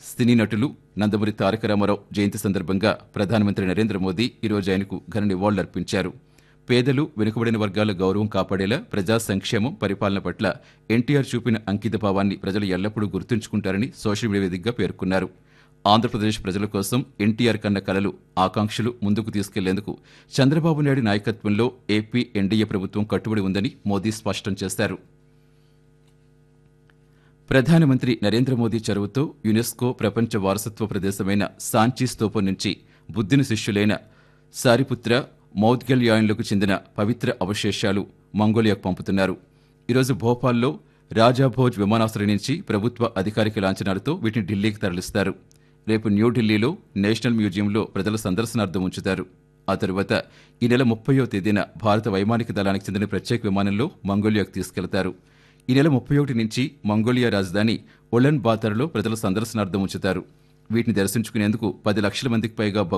సినీ నటులు నందమూరి తారక రామారావు జయంతి సందర్భంగా ప్రధానమంత్రి నరేంద్ర మోదీ ఈరోజు ఆయనకు ఘన నివాళులర్పించారు పేదలు వెనుకబడిన వర్గాల గౌరవం కాపాడేలా ప్రజా సంక్షేమం పరిపాలన పట్ల ఎన్టీఆర్ చూపిన అంకిత భావాన్ని ప్రజలు ఎల్లప్పుడూ గుర్తుంచుకుంటారని సోషల్ మీడియా వేదికగా పేర్కొన్నారు ఆంధ్రప్రదేశ్ ప్రజల కోసం ఎన్టీఆర్ కన్న కలలు ఆకాంక్షలు ముందుకు తీసుకెళ్లేందుకు చంద్రబాబు నాయుడు నాయకత్వంలో ఏపీ ఎన్డీఏ ప్రభుత్వం కట్టుబడి ఉందని మోదీ స్పష్టం చేశారు ప్రధానమంత్రి నరేంద్ర మోదీ చొరవతో యునెస్కో ప్రపంచ వారసత్వ ప్రదేశమైన సాంచీ స్తూపం నుంచి బుద్ధిని శిష్యులైన సారిపుత్ర మౌద్గల్యాయన్లకు చెందిన పవిత్ర అవశేషాలు మంగోలియాకు పంపుతున్నారు ఈరోజు భోపాల్లో రాజాభోజ్ విమానాశ్రయం నుంచి ప్రభుత్వ అధికారిక లాంఛనాలతో వీటిని ఢిల్లీకి తరలిస్తారు రేపు న్యూఢిల్లీలో నేషనల్ మ్యూజియంలో ప్రజల సందర్శనార్థం ఉంచుతారు ఆ తరువాత ఈ నెల ముప్పయో తేదీన భారత వైమానిక దళానికి చెందిన ప్రత్యేక విమానంలో మంగోలియాకు తీసుకెళ్తారు ఈ నెల ముప్పై ఒకటి నుంచి మంగోలియా రాజధాని ఒలన్ బాతర్లో ప్రజల సందర్శనార్థం ఉంచుతారు వీటిని దర్శించుకునేందుకు పది లక్షల మందికి పైగా